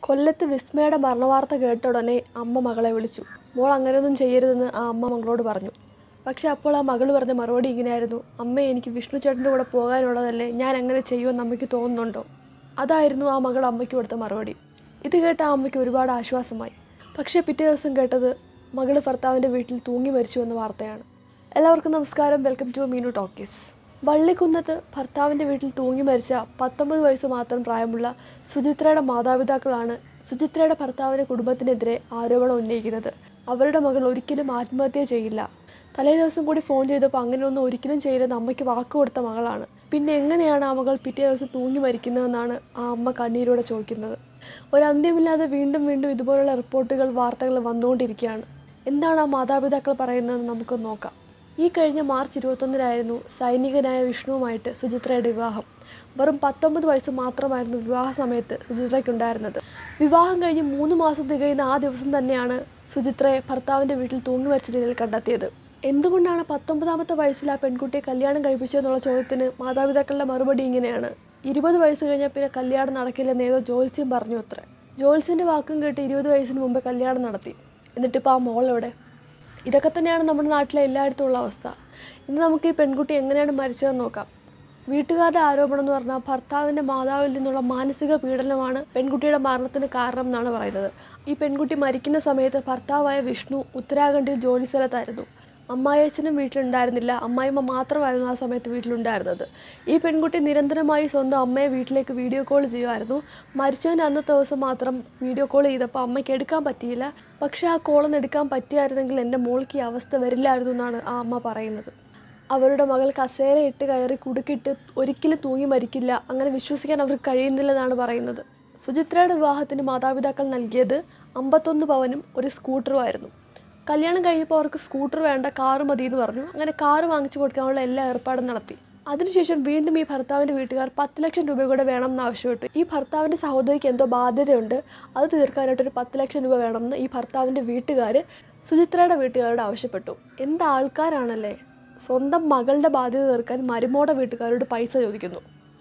കൊല്ലത്ത് വിസ്മയുടെ മരണവാർത്ത കേട്ട ഉടനെ അമ്മ മകളെ വിളിച്ചു മോൾ അങ്ങനെയൊന്നും ചെയ്യരുതെന്ന് ആ അമ്മ മകളോട് പറഞ്ഞു പക്ഷെ അപ്പോൾ ആ മകൾ പറഞ്ഞ മറുപടി ഇങ്ങനെയായിരുന്നു അമ്മേ എനിക്ക് വിഷ്ണു ചേട്ടൻ്റെ കൂടെ പോകാനുള്ളതല്ലേ ഞാൻ അങ്ങനെ ചെയ്യുമെന്ന് അമ്മയ്ക്ക് തോന്നുന്നുണ്ടോ അതായിരുന്നു ആ മകൾ അമ്മയ്ക്ക് കൊടുത്ത മറുപടി ഇത് കേട്ട ആ അമ്മയ്ക്ക് ഒരുപാട് ആശ്വാസമായി പക്ഷേ പിറ്റേ ദിവസം കേട്ടത് മകൾ ഭർത്താവിൻ്റെ വീട്ടിൽ തൂങ്ങി മരിച്ചു എന്ന വാർത്തയാണ് എല്ലാവർക്കും നമസ്കാരം വെൽക്കം ടു മീനു ടോക്കീസ് വള്ളിക്കുന്നത്ത് ഭർത്താവിൻ്റെ വീട്ടിൽ തൂങ്ങി മരിച്ച പത്തൊമ്പത് വയസ്സ് മാത്രം പ്രായമുള്ള സുചിത്രയുടെ മാതാപിതാക്കളാണ് സുചിത്രയുടെ ഭർത്താവിൻ്റെ കുടുംബത്തിനെതിരെ ആരോപണം ഉന്നയിക്കുന്നത് അവരുടെ മകൾ ഒരിക്കലും ആത്മഹത്യ ചെയ്യില്ല തലേ ദിവസം കൂടി ഫോൺ ചെയ്തപ്പോൾ അങ്ങനെയൊന്നും ഒരിക്കലും ചെയ്യില്ലെന്ന് അമ്മയ്ക്ക് വാക്ക് കൊടുത്ത മകളാണ് പിന്നെ എങ്ങനെയാണ് ആ മകൾ പിറ്റേ ദിവസം തൂങ്ങി മരിക്കുന്നതെന്നാണ് ആ അമ്മ കണ്ണീരോടെ ചോദിക്കുന്നത് ഒരു അന്ത്യമില്ലാതെ വീണ്ടും വീണ്ടും ഇതുപോലുള്ള റിപ്പോർട്ടുകൾ വാർത്തകൾ വന്നുകൊണ്ടിരിക്കുകയാണ് എന്താണ് ആ മാതാപിതാക്കൾ പറയുന്നതെന്ന് നമുക്ക് നോക്കാം ഈ കഴിഞ്ഞ മാർച്ച് ഇരുപത്തൊന്നിനായിരുന്നു സൈനികനായ വിഷ്ണുവുമായിട്ട് സുചിത്രയുടെ വിവാഹം വെറും പത്തൊമ്പത് വയസ്സ് മാത്രമായിരുന്നു വിവാഹ സമയത്ത് സുചിത്രയ്ക്കുണ്ടായിരുന്നത് വിവാഹം കഴിഞ്ഞ് മൂന്ന് മാസം തികയുന്ന ആ ദിവസം തന്നെയാണ് സുചിത്രയെ ഭർത്താവിൻ്റെ വീട്ടിൽ തൂങ്ങി മരിച്ച നിലയിൽ കണ്ടെത്തിയത് എന്തുകൊണ്ടാണ് പത്തൊമ്പതാമത്തെ വയസ്സിൽ ആ പെൺകുട്ടിയെ കല്യാണം കഴിപ്പിച്ചതെന്നുള്ള ചോദ്യത്തിന് മാതാപിതാക്കളുടെ മറുപടി ഇങ്ങനെയാണ് ഇരുപത് വയസ്സ് കഴിഞ്ഞാൽ പിന്നെ കല്യാണം നടക്കില്ലെന്ന് ഏതോ ജ്യോത്സ്യം പറഞ്ഞു അത്രേ ജ്യോത്സ്യൻ്റെ വാക്കും കേട്ട് ഇരുപത് വയസ്സിന് മുമ്പ് കല്യാണം നടത്തി എന്നിട്ടിപ്പോൾ ആ മോളെവിടെ ഇതൊക്കെ തന്നെയാണ് നമ്മുടെ നാട്ടിലെ എല്ലായിടത്തും ഉള്ള അവസ്ഥ ഇന്ന് നമുക്ക് ഈ പെൺകുട്ടി എങ്ങനെയാണ് മരിച്ചതെന്ന് നോക്കാം വീട്ടുകാരുടെ ആരോപണം എന്ന് പറഞ്ഞാൽ ഭർത്താവിൻ്റെ മാതാവിൽ നിന്നുള്ള മാനസിക പീഡനമാണ് പെൺകുട്ടിയുടെ മരണത്തിന് കാരണം എന്നാണ് പറയുന്നത് ഈ പെൺകുട്ടി മരിക്കുന്ന സമയത്ത് ഭർത്താവായ വിഷ്ണു ഉത്തരാഖണ്ഡിൽ ജോലി സ്ഥലത്തായിരുന്നു അമ്മായച്ചനും വീട്ടിലുണ്ടായിരുന്നില്ല അമ്മായിമ്മ മാത്രമായിരുന്നു ആ സമയത്ത് വീട്ടിലുണ്ടായിരുന്നത് ഈ പെൺകുട്ടി നിരന്തരമായി സ്വന്തം അമ്മയെ വീട്ടിലേക്ക് വീഡിയോ കോൾ ചെയ്യുമായിരുന്നു മരിച്ചതിന് അന്നത്തെ ദിവസം മാത്രം വീഡിയോ കോൾ ചെയ്തപ്പോൾ അമ്മയ്ക്ക് എടുക്കാൻ പറ്റിയില്ല പക്ഷേ ആ കോളൊന്ന് എടുക്കാൻ പറ്റിയായിരുന്നെങ്കിൽ എൻ്റെ മോൾക്ക് ഈ അവസ്ഥ വരില്ലായിരുന്നു എന്നാണ് ആ അമ്മ പറയുന്നത് അവരുടെ മകൾ കസേര ഇട്ട് കയറി കുടുക്കിട്ട് ഒരിക്കലും തൂങ്ങി മരിക്കില്ല അങ്ങനെ വിശ്വസിക്കാൻ അവർക്ക് കഴിയുന്നില്ലെന്നാണ് പറയുന്നത് സുചിത്രയുടെ വിവാഹത്തിന് മാതാപിതാക്കൾ നൽകിയത് അമ്പത്തൊന്ന് പവനും ഒരു സ്കൂട്ടറും ആയിരുന്നു കല്യാണം കഴിഞ്ഞപ്പോൾ അവർക്ക് സ്കൂട്ടർ വേണ്ട കാറ് മതി എന്ന് പറഞ്ഞു അങ്ങനെ കാറ് വാങ്ങിച്ചു കൊടുക്കാനുള്ള എല്ലാ ഏർപ്പാടും നടത്തി അതിനുശേഷം വീണ്ടും ഈ ഭർത്താവിൻ്റെ വീട്ടുകാർ പത്ത് ലക്ഷം രൂപ കൂടെ വേണം എന്ന് ആവശ്യപ്പെട്ടു ഈ ഭർത്താവിൻ്റെ സഹോദരിക്ക് എന്തോ ബാധ്യതയുണ്ട് അത് തീർക്കാനായിട്ട് ഒരു പത്ത് ലക്ഷം രൂപ വേണമെന്ന് ഈ ഭർത്താവിൻ്റെ വീട്ടുകാർ സുചിത്രയുടെ വീട്ടുകാരോട് ആവശ്യപ്പെട്ടു എന്ത് ആൾക്കാരാണല്ലേ സ്വന്തം മകളുടെ ബാധ്യത തീർക്കാൻ മരുമോടെ വീട്ടുകാരോട് പൈസ ചോദിക്കുന്നു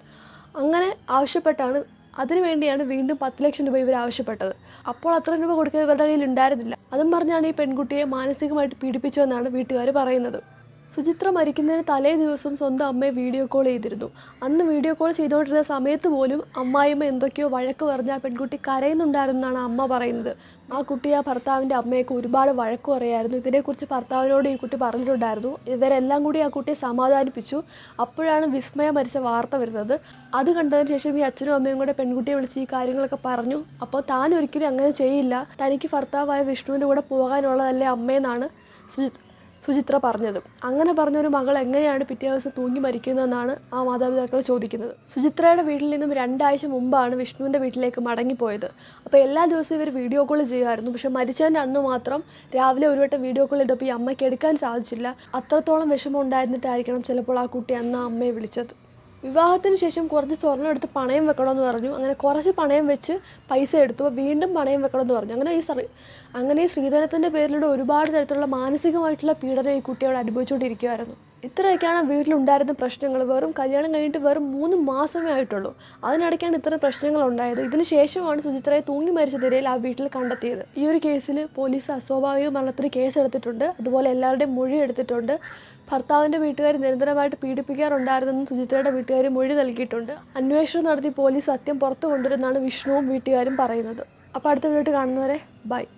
അങ്ങനെ ആവശ്യപ്പെട്ടാണ് അതിനുവേണ്ടിയാണ് വീണ്ടും പത്ത് ലക്ഷം രൂപ ഇവർ ആവശ്യപ്പെട്ടത് അപ്പോൾ അത്ര രൂപ കൊടുക്കാൻ ഇവരുടെ കയ്യിൽ ഉണ്ടായിരുന്നില്ല അതും പറഞ്ഞാണ് ഈ പെൺകുട്ടിയെ മാനസികമായിട്ട് പീഡിപ്പിച്ചതെന്നാണ് വീട്ടുകാർ പറയുന്നത് സുചിത്ര മരിക്കുന്നതിന് തലേ ദിവസം സ്വന്തം അമ്മയെ വീഡിയോ കോൾ ചെയ്തിരുന്നു അന്ന് വീഡിയോ കോൾ ചെയ്തുകൊണ്ടിരുന്ന സമയത്ത് പോലും അമ്മായിമ്മ എന്തൊക്കെയോ വഴക്ക് പറഞ്ഞ് ആ പെൺകുട്ടി കരയുന്നുണ്ടായിരുന്നെന്നാണ് അമ്മ പറയുന്നത് ആ കുട്ടി ആ ഭർത്താവിൻ്റെ അമ്മയൊക്കെ ഒരുപാട് വഴക്ക് പറയായിരുന്നു ഇതിനെക്കുറിച്ച് ഭർത്താവിനോട് ഈ കുട്ടി പറഞ്ഞിട്ടുണ്ടായിരുന്നു ഇവരെല്ലാം കൂടി ആ കുട്ടിയെ സമാധാനിപ്പിച്ചു അപ്പോഴാണ് വിസ്മയ മരിച്ച വാർത്ത വരുന്നത് അത് കണ്ടതിന് ശേഷം ഈ അച്ഛനും അമ്മയും കൂടെ പെൺകുട്ടിയെ വിളിച്ച് ഈ കാര്യങ്ങളൊക്കെ പറഞ്ഞു അപ്പോൾ താൻ ഒരിക്കലും അങ്ങനെ ചെയ്യില്ല തനിക്ക് ഭർത്താവായ വിഷ്ണുവിൻ്റെ കൂടെ പോകാനുള്ളതല്ലേ അമ്മയെന്നാണ് സുചിത്ര സുചിത്ര പറഞ്ഞത് അങ്ങനെ പറഞ്ഞ ഒരു മകൾ എങ്ങനെയാണ് പിറ്റേ ദിവസം തൂങ്ങി മരിക്കുന്നതെന്നാണ് ആ മാതാപിതാക്കൾ ചോദിക്കുന്നത് സുചിത്രയുടെ വീട്ടിൽ നിന്നും രണ്ടാഴ്ച മുമ്പാണ് വിഷ്ണുവിൻ്റെ വീട്ടിലേക്ക് മടങ്ങിപ്പോയത് അപ്പോൾ എല്ലാ ദിവസവും ഇവർ വീഡിയോ കോൾ ചെയ്യുമായിരുന്നു പക്ഷെ മരിച്ചതിൻ്റെ അന്ന് മാത്രം രാവിലെ ഒരു വട്ടം വീഡിയോ കോൾ ചെയ്തപ്പോൾ ഈ അമ്മയ്ക്ക് എടുക്കാൻ സാധിച്ചില്ല അത്രത്തോളം വിഷമം ഉണ്ടായിരുന്നിട്ടായിരിക്കണം ചിലപ്പോൾ ആ കുട്ടി അന്ന് ആ അമ്മയെ വിളിച്ചത് വിവാഹത്തിന് ശേഷം കുറച്ച് സ്വർണ്ണം എടുത്ത് പണയം വെക്കണമെന്ന് പറഞ്ഞു അങ്ങനെ കുറച്ച് പണയം വെച്ച് പൈസ എടുത്തു അപ്പോൾ വീണ്ടും പണയം വെക്കണമെന്ന് പറഞ്ഞു അങ്ങനെ ഈ ശ്രീ അങ്ങനെ ഈ ശ്രീധരത്തിൻ്റെ പേരിലൂടെ ഒരുപാട് തരത്തിലുള്ള മാനസികമായിട്ടുള്ള പീഡനം ഈ കുട്ടിയോട് അനുഭവിച്ചുകൊണ്ടിരിക്കുമായിരുന്നു ഇത്രയൊക്കെയാണ് വീട്ടിലുണ്ടായിരുന്ന പ്രശ്നങ്ങൾ വെറും കല്യാണം കഴിഞ്ഞിട്ട് വെറും മൂന്ന് മാസമേ ആയിട്ടുള്ളൂ അതിനിടയ്ക്കാണ് ഇത്തരം പ്രശ്നങ്ങൾ ഉണ്ടായത് ഇതിന് ശേഷമാണ് സുചിത്രയെ തൂങ്ങി മരിച്ച നിലയിൽ ആ വീട്ടിൽ കണ്ടെത്തിയത് ഈ ഒരു കേസിൽ പോലീസ് അസ്വാഭാവിക മരണത്തിന് കേസ് എടുത്തിട്ടുണ്ട് അതുപോലെ എല്ലാവരുടെയും മൊഴി എടുത്തിട്ടുണ്ട് ഭർത്താവിൻ്റെ വീട്ടുകാർ നിരന്തരമായിട്ട് പീഡിപ്പിക്കാറുണ്ടായിരുന്നെന്ന് സുചിത്രയുടെ വീട്ടുകാർ മൊഴി നൽകിയിട്ടുണ്ട് അന്വേഷണം നടത്തി പോലീസ് സത്യം പുറത്തു കൊണ്ടുവരുമെന്നാണ് വിഷ്ണുവും വീട്ടുകാരും പറയുന്നത് അപ്പോൾ അടുത്ത വീട്ടിൽ കാണുന്നവരെ ബൈ